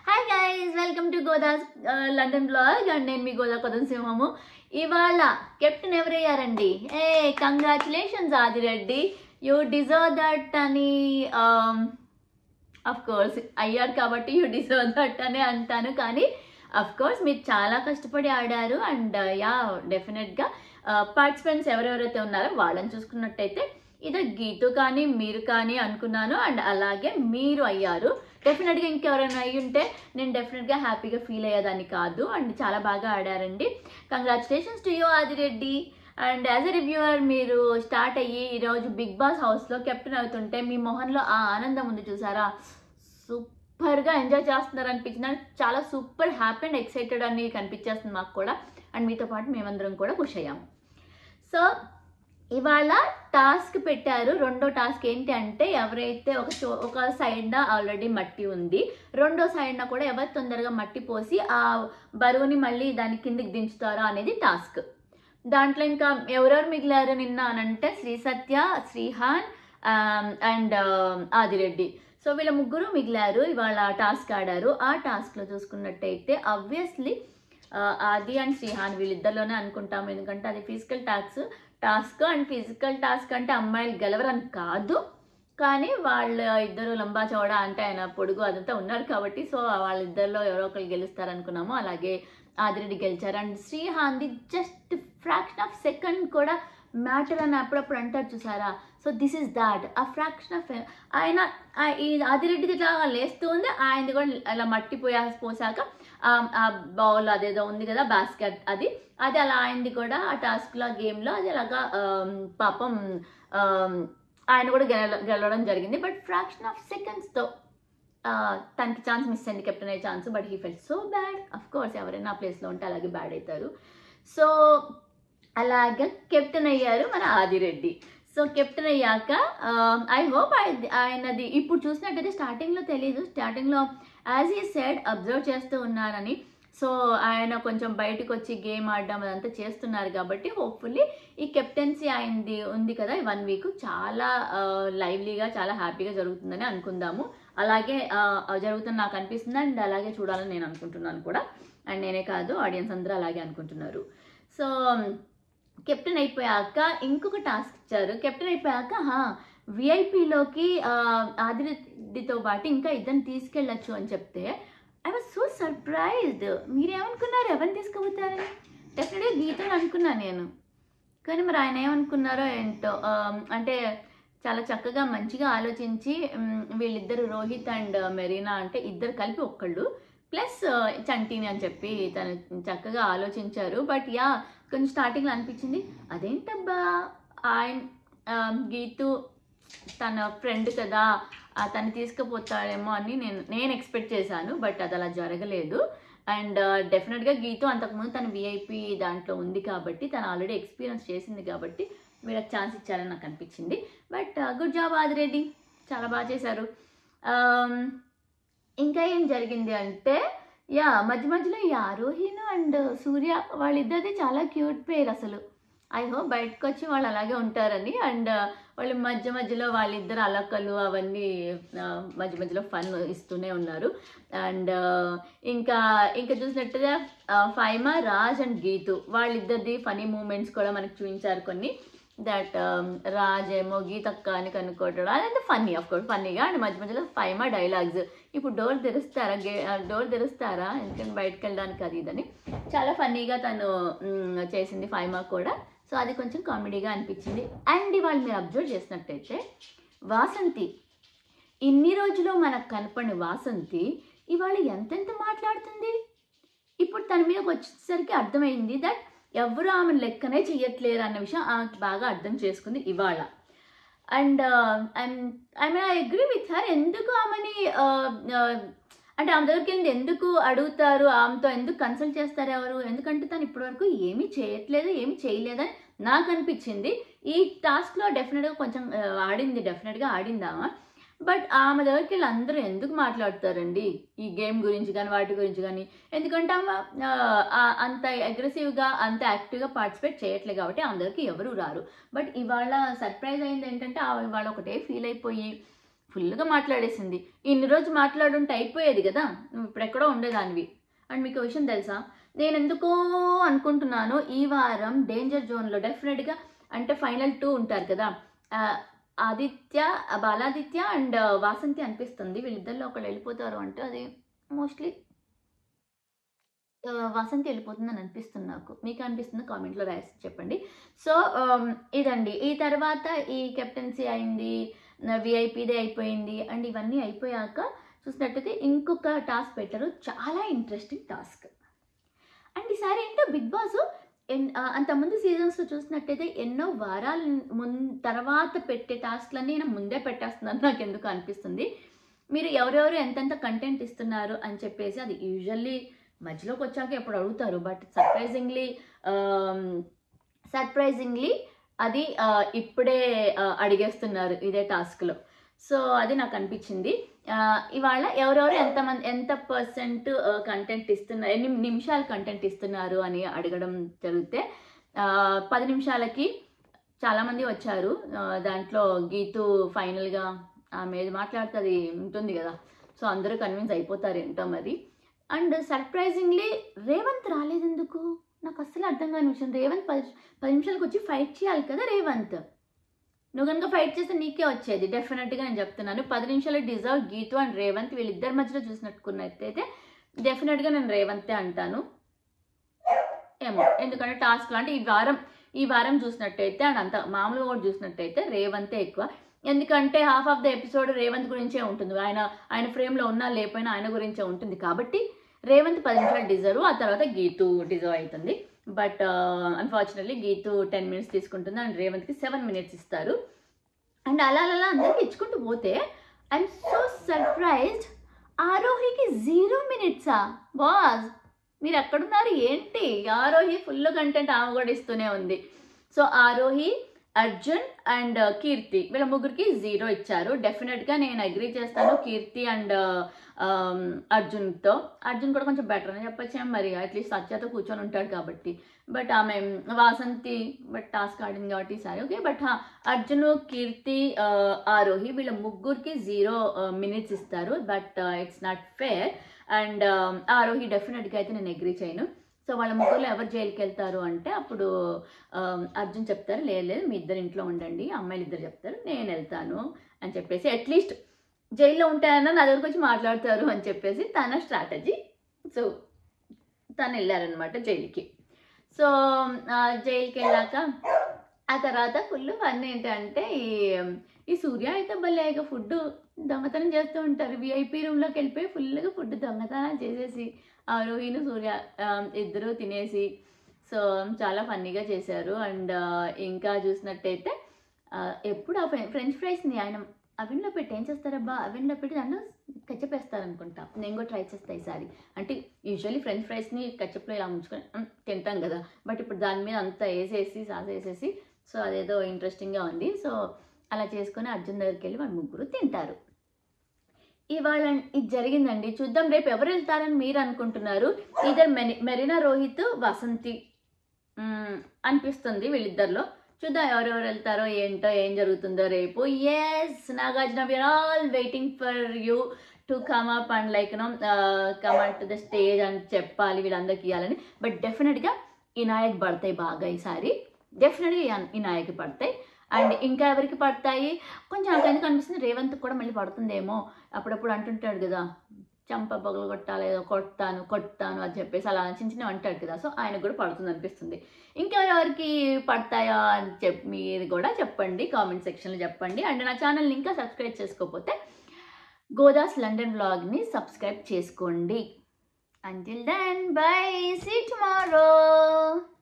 hi guys welcome to Godas London blog and నేను మీ గోదా కొదం సింహము ఇవాళ కెప్టెన్ ఎవరయ్యారండి ఏ congratulations Adireddy you deserve that అని అఫ్ కోర్స్ అయ్యారు కాబట్టి యూ డిజర్వ్ దట్ అని అంటాను కానీ అఫ్ కోర్స్ మీరు చాలా కష్టపడి ఆడారు అండ్ యా డెఫినెట్గా పార్టిసిపెంట్స్ ఎవరెవరైతే ఉన్నారో వాళ్ళని చూసుకున్నట్టయితే ఇదే గీతు కానీ మీరు కానీ అనుకున్నాను అండ్ అలాగే మీరు అయ్యారు డెఫినెట్గా ఇంకెవరైనా అయ్యి ఉంటే నేను డెఫినెట్గా హ్యాపీగా ఫీల్ అయ్యేదాన్ని కాదు అండ్ చాలా బాగా ఆడారండి congratulations to you Adireddy and as a reviewer మీరు స్టార్ట్ అయ్యి ఈరోజు బిగ్ బాస్ హౌస్లో కెప్టెన్ అవుతుంటే మీ మొహంలో ఆ ఆనందం ఉంది చూసారా సూపర్గా ఎంజాయ్ చేస్తున్నారు అనిపించిన చాలా సూపర్ హ్యాపీ అండ్ ఎక్సైటెడ్ అని కనిపించేస్తుంది మాకు కూడా అండ్ మీతో పాటు మేమందరం కూడా ఖుషి అయ్యాము సో ఇవాళ టాస్క్ పెట్టారు రెండో టాస్క్ ఏంటి అంటే ఎవరైతే ఒక చో ఒక సైడ్న ఆల్రెడీ మట్టి ఉంది రెండో సైడ్న కూడా ఎవరు తొందరగా మట్టి పోసి ఆ బరువుని మళ్ళీ దాని కిందికి దించుతారో అనేది టాస్క్ దాంట్లో ఇంకా ఎవరెవరు మిగిలారు నిన్న అని అంటే శ్రీ సత్య శ్రీహాన్ అండ్ ఆదిరెడ్డి సో వీళ్ళ ముగ్గురు మిగిలారు ఇవాళ టాస్క్ ఆడారు ఆ టాస్క్లో చూసుకున్నట్టయితే ఆబ్వియస్లీ ఆది అండ్ శ్రీహాన్ వీళ్ళిద్దరిలోనే అనుకుంటాము ఎందుకంటే అది physical task task and physical task అంటే అమ్మాయిలు గెలవరని కాదు కానీ వాళ్ళ ఇద్దరు లంబా చౌడ అంటే ఆయన పొడుగు అదంతా ఉన్నారు కాబట్టి సో వాళ్ళిద్దరిలో ఎవరో ఒకరు గెలుస్తారు అనుకున్నాము అలాగే ఆదిరెడ్డి గెలిచారు అండ్ శ్రీహాంది జస్ట్ ఫ్రాక్షన్ ఆఫ్ సెకండ్ కూడా మ్యాటర్ అని అప్పుడప్పుడు అంటారు చూసారా సో దిస్ ఇస్ దాట్ ఆ ఫ్రాక్షన్ ఆఫ్ ఆయన ఆ- ఈ ఆదిరెడ్డిది ఇట్లా లేస్తూ ఉంది ఆయనది కూడా అలా మట్టి పోయా పోసాక ఆ- ఆ బౌల్ అదేదో ఉంది కదా బాస్కెట్ అది అది అలా ఆయనది కూడా ఆ టాస్క్లో గేమ్లో అది అలాగా ఆమ్, పాపం ఆమ్, ఆయన కూడా గెల గెలవడం జరిగింది బట్ ఫ్రాక్షన్ ఆఫ్ సెకండ్స్తో తనకి ఛాన్స్ మిస్ అయింది కెప్టెన్ అయ్యే chance but he fell so bad of course ఎవరైనా ఆ ప్లేస్లో ఉంటే అలాగే బ్యాడ్ అవుతారు సో అలాగే కెప్టెన్ అయ్యారు మన ఆదిరెడ్డి సో కెప్టెన్ అయ్యాక ఐ హోప్ ఆయనది ఇప్పుడు చూసినట్టయితే స్టార్టింగ్లో తెలియదు స్టార్టింగ్లో యాజ్ ఈ సెడ్ అబ్జర్వ్ చేస్తూ ఉన్నారని సో ఆయన కొంచెం బయటకు వచ్చి గేమ్ ఆడడం అదంతా చేస్తున్నారు కాబట్టి హోప్ఫుల్లీ ఈ కెప్టెన్సీ ఆయనది ఉంది కదా ఈ వన్ వీక్ చాలా లైవ్లీగా చాలా హ్యాపీగా జరుగుతుందని అనుకుందాము అలాగే ఆ, జరుగుతుంది నాకు అనిపిస్తుంది అండ్ అలాగే చూడాలని నేను అనుకుంటున్నాను కూడా అండ్ నేనే కాదు ఆడియన్స్ అందరూ అలాగే అనుకుంటున్నారు సో కెప్టెన్ అయిపోయాక ఇంకొక టాస్క్ ఇచ్చారు కెప్టెన్ అయిపోయాక విఐపిలోకి ఆదిరెడ్డితో పాటు ఇంకా ఇద్దరిని తీసుకెళ్ళచ్చు అని చెప్తే ఐ వాజ్ సో సర్ప్రైజ్డ్ మీరేమనుకున్నారు ఎవరిని తీసుకుపోతారని డెఫినెట్గా గీతను అనుకున్నాను నేను కానీ మరి ఆయన ఏమనుకున్నారో ఏంటో ఆ, అంటే చాలా చక్కగా మంచిగా ఆలోచించి మ్, వీళ్ళిద్దరు రోహిత్ అండ్ మెరీనా అంటే ఇద్దరు కలిపి ఒక్కళ్ళు ప్లస్ చంటిని అని చెప్పి తను చక్కగా ఆలోచించారు బట్ యా కొంచెం స్టార్టింగ్లో అనిపించింది అదేంటబ్బా ఆయన ఆ, గీతు తన ఫ్రెండ్ కదా ఆ, తను తీసుకుపోతాడేమో అని నేను నేను ఎక్స్పెక్ట్ చేశాను బట్ అది అలా జరగలేదు అండ్ డెఫినెట్గా గీతు అంతకుముందు తన విఐపి దాంట్లో ఉంది కాబట్టి తను ఆల్రెడీ ఎక్స్పీరియన్స్ చేసింది కాబట్టి వీళ్ళకి ఛాన్స్ ఇచ్చారని నాకు అనిపించింది బట్ గుడ్ జాబ్ ఆదిరెడ్డి చాలా బాగా చేశారు Um, ఇంకా ఏం జరిగింది అంటే యా మధ్య మధ్యలో ఈ ఆరోహిను అండ్ సూర్య వాళ్ళిద్దరిది చాలా క్యూట్ పేరు అసలు ఐ హోప్ బయటకు వచ్చి వాళ్ళు అలాగే ఉంటారని అండ్ వాళ్ళు మధ్య మధ్యలో వాళ్ళిద్దరు అలకలు అవన్నీ ఆ, మధ్య మధ్యలో ఫన్ ఇస్తూనే ఉన్నారు అండ్ ఇంకా ఇంకా చూసినట్టుగా ఆ, ఫైమా రాజ్ అండ్ గీతు వాళ్ళిద్దరిది ఫనీ మూమెంట్స్ కూడా మనకు చూపించారు కొన్ని దట్ రాజ్ ఏమో గీతక్క అని కనుక్కోవడం అదంతా ఫన్నీ ఆఫ్ కోర్స్ ఫన్నీగా అండ్ మధ్య మధ్యలో ఫైమా డైలాగ్స్ ఇప్పుడు డోర్ తెరుస్తారా గే డోర్ తెరుస్తారా ఎందుకంటే బయటకు వెళ్ళడానికి అది ఇదని చాలా ఫన్నీగా తను మ్, చేసింది ఫైమా కూడా సో అది కొంచెం కామెడీగా అనిపించింది అండ్ ఇవాళ మీరు అబ్జర్వ్ చేసినట్టయితే వాసంతి ఇన్ని రోజులు మనకు కనపడిన వాసంతి ఇవాళ ఎంతెంత మాట్లాడుతుంది ఇప్పుడు తన మీదకి వచ్చేసరికి అర్థమైంది దట్ ఎవరు ఆమె లెక్కనే చెయ్యట్లేరు అన్న విషయం ఆమె బాగా అర్థం చేసుకుంది ఇవాళ and I mean I agree with her ఎందుకు ఆమెని uh, uh, అంటే ఆమె దగ్గరికి వెళ్ళి ఎందుకు అడుగుతారు ఆమెతో ఎందుకు కన్సల్ట్ చేస్తారు ఎవరు ఎందుకంటే తను ఇప్పటివరకు ఏమీ చేయట్లేదు ఏమీ చేయలేదని నాకు అనిపించింది ఈ టాస్క్లో డెఫినెట్గా కొంచెం uh, ఆడింది డెఫినెట్గా ఆడింది ఆమె బట్ ఆమె దగ్గరికి వెళ్ళి అందరూ ఎందుకు మాట్లాడతారండి ఈ గేమ్ గురించి కానీ వాటి గురించి కానీ ఎందుకంటే ఆమె ఆ, ఆ, అంత అగ్రెసివ్గా అంత యాక్టివ్గా పార్టిసిపేట్ చేయట్లేదు కాబట్టి ఆమె దగ్గరికి ఎవరు రారు బట్ ఇవాళ సర్ప్రైజ్ అయింది ఏంటంటే ఆమె ఇవాళ ఒకటే ఫీల్ అయిపోయి ఫుల్గా మాట్లాడేసింది ఇన్ని రోజు మాట్లాడుంటే అయిపోయేది కదా నువ్వు ఇప్పుడు ఎక్కడో ఉండేదానివి అండ్ మీకు విషయం తెలుసా నేను ఎందుకో అనుకుంటున్నాను ఈ వారం డేంజర్ జోన్లో డెఫినెట్గా అంటే ఫైనల్ టూ ఉంటారు కదా ఆ, ఆదిత్య ఆ, బాలాదిత్య అండ్ వాసంతి అనిపిస్తుంది వీళ్ళిద్దరిలో ఒకళ్ళు వెళ్ళిపోతారు అంటే అది మోస్ట్లీ వాసంతి వెళ్ళిపోతుందని అనిపిస్తుంది నాకు మీకు అనిపిస్తుంది కామెంట్లో రాసి చెప్పండి సో ఇదండి ఈ తర్వాత ఈ కెప్టెన్సీ అయింది విఐపీదే అయిపోయింది అండ్ ఇవన్నీ అయిపోయాక చూసినట్టయితే ఇంకొక టాస్క్ పెట్టారు చాలా ఇంట్రెస్టింగ్ టాస్క్ అండ్ ఈసారి ఏంటో బిగ్ బాస్ ఎన్ ఆ, అంతకుముందు సీజన్స్లో చూసినట్టయితే ఎన్నో వారాల మున్ తర్వాత పెట్టే టాస్క్లన్నీ నేను ముందే పెట్టేస్తున్నాను నాకు ఎందుకు అనిపిస్తుంది మీరు ఎవరెవరు ఎంతెంత కంటెంట్ ఇస్తున్నారు అని చెప్పేసి అది యూజువల్లీ మధ్యలోకి వచ్చాక ఎప్పుడు అడుగుతారు బట్ సర్ప్రైజింగ్లీ సర్ప్రైజింగ్లీ అది ఆ, ఇప్పుడే ఆ, అడిగేస్తున్నారు ఇదే టాస్క్లో సో అది నాకు అనిపించింది ఆ, ఇవాళ ఎవరెవరు ఎంతమంది ఎంత పర్సెంట్ కంటెంట్ ఇస్తున్నారు ఎన్ని నిమిషాలు కంటెంట్ ఇస్తున్నారు అని అడగడం జరిగితే ఆ, పది నిమిషాలకి చాలామంది వచ్చారు ఆ, దాంట్లో గీతు ఫైనల్గా ఆమె ఏది మాట్లాడుతుంది ఉంటుంది కదా సో అందరూ కన్విన్స్ అయిపోతారు ఏంటో మరి అండ్ సర్ప్రైజింగ్లీ రేవంత్ రాలేదు ఎందుకు నాకు అస్సలు అర్థం కాని విషయం రేవంత్ పది పది నిమిషాలకు వచ్చి ఫైట్ చేయాలి కదా రేవంత్ నువ్వు కనుక ఫైట్ చేస్తే నీకే వచ్చేది డెఫినెట్గా నేను చెప్తున్నాను పది నిమిషాలు డిజర్వ్ గీతు అండ్ రేవంత్ వీళ్ళిద్దరి మధ్యలో చూసినట్టుకున్నట్టయితే డెఫినెట్గా నేను రేవంతే అంటాను ఏమో ఎందుకంటే టాస్క్ అంటే ఈ వారం ఈ వారం చూసినట్టయితే అండ్ అంత మామూలుగా కూడా చూసినట్టయితే రేవంతే ఎక్కువ ఎందుకంటే half of the episode Revanth గురించే ఉంటుంది ఆయన ఆయన ఫ్రేమ్లో ఉన్నా లేకపోయినా ఆయన గురించే ఉంటుంది కాబట్టి రేవంత్ పది నిమిషాలు డిజర్వ్ ఆ తర్వాత గీతు డిజర్వ్ అవుతుంది but unfortunately Geethu ten minutes తీసుకుంటుంది అండ్ రేవంత్కి సెవెన్ మినిట్స్ ఇస్తారు అండ్ అలా అలా అందరికి ఇచ్చుకుంటూ పోతే ఐఎమ్ సో సర్ప్రైజ్డ్ ఆరోహికి జీరో మినిట్సా బాస్ మీరు ఎక్కడున్నారు ఏంటి ఆరోహి ఫుల్ కంటెంట్ ఆమె కూడా ఇస్తూనే ఉంది సో ఆరోహి అర్జున్ అండ్ కీర్తి వీళ్ళ ముగ్గురికి జీరో ఇచ్చారు డెఫినెట్గా నేను అగ్రీ చేస్తాను కీర్తి అండ్ అర్జున్తో అర్జున్ కూడా కొంచెం బెటర్ అని చెప్పొచ్చు మరి అట్లీస్ట్ సత్యతో కూర్చొని ఉంటాడు కాబట్టి బట్ ఆమె వాసంతి బట్ టాస్క్ ఆడింది కాబట్టి సరే ఓకే బట్ అర్జున్ కీర్తి ఆ, ఆరోహి వీళ్ళ ముగ్గురికి జీరో మినిట్స్ ఇస్తారు but it's not fair and Arohi డెఫినెట్గా అయితే నేను అగ్రీ చేయను సో వాళ్ళ ముగ్గురులో ఎవరు జైలుకి వెళ్తారు అంటే అప్పుడు ఆ, అర్జున్ చెప్తారు లేదు లేదు మీ ఇద్దరు ఇంట్లో ఉండండి అమ్మాయిలు ఇద్దరు చెప్తారు నేను వెళ్తాను అని చెప్పేసి అట్లీస్ట్ జైల్లో ఉంటాయన్నా నా దగ్గరకు వచ్చి మాట్లాడతారు అని చెప్పేసి తన స్ట్రాటజీ సో తను వెళ్ళారనమాట జైలుకి సో ఆ, జైలుకి వెళ్ళాక ఆ తర్వాత ఫుల్ ఫన్ ఏంటంటే ఈ ఈ సూర్య అయితే భలేగా ఫుడ్ దొంగతనం చేస్తూ ఉంటారు విఐపి రూమ్లోకి వెళ్ళిపోయి ఫుల్గా ఫుడ్ దొంగతనాలు చేసేసి ఆ రోహిను సూర్య ఆ, ఇద్దరు తినేసి సో చాలా ఫన్నీగా చేశారు అండ్ ఇంకా చూసినట్టయితే ఆ, ఎప్పుడు ఆ ఫ్రె- ఫ్రెంచ్ ఫ్రైస్ని ఆయన అవెన్లో పెట్టి ఏం చేస్తారబ్బా అవెన్లో పెట్టి దాంట్లో కచ్చప్ వేస్తారనుకుంటా నేను కూడా ట్రై చేస్తా ఈసారి అంటే యూజువల్లీ ఫ్రెంచ్ ఫ్రైస్ని కచ్చప్లో ఇలా ఉంచుకొని "మ్, తింటాం కదా బట్ ఇప్పుడు దాని మీద అంతా వేసేసి సాస్ వేసేసి సో అదేదో ఇంట్రెస్టింగ్గా ఉంది సో అలా చేసుకొని అర్జున్ దగ్గరికి వెళ్ళి వాళ్ళు ముగ్గురు తింటారు ఇవాళ ఇది జరిగిందండి చూద్దాం రేపు ఎవరు వెళ్తారని మీరు అనుకుంటున్నారు ఇద్దరు మెరి మెరీనా రోహిత్ వసంతి మ్మ్, అనిపిస్తుంది వీళ్ళిద్దరిలో చూద్దాం ఎవరెవరు వెళ్తారో ఏంటో ఏం జరుగుతుందో రేపు yes Nagarjuna we are all waiting for you to come up and like no come on to the stage అని చెప్పాలి వీళ్ళందరికీ ఇవ్వాలని బట్ డెఫినెట్గా ఇనాయక్ పడతాయి బాగా ఈసారి డెఫినెట్గా ఇనాయక్ పడతాయి అండ్ ఇంకా ఎవరికి పడతాయి కొంచెం నాకు ఎందుకు అనిపిస్తుంది రేవంత్ కూడా మళ్ళీ పడుతుందేమో అప్పుడప్పుడు అంటుంటాడు కదా చంప పగలు కొట్టాలి ఏదో కొడతాను కొడతాను అని చెప్పేసి అలా చిన్న చిన్న అంటాడు కదా సో ఆయనకు కూడా పడుతుంది అనిపిస్తుంది ఇంకెవరెవరికి పడతాయో అని చెప్పి మీరు కూడా చెప్పండి కామెంట్ సెక్షన్లో చెప్పండి అండ్ నా ఛానల్ని ఇంకా సబ్స్క్రైబ్ చేసుకోకపోతే గోదాస్ లండన్ వ్లాగ్ని సబ్స్క్రైబ్ చేసుకోండి until then bye see tomorrow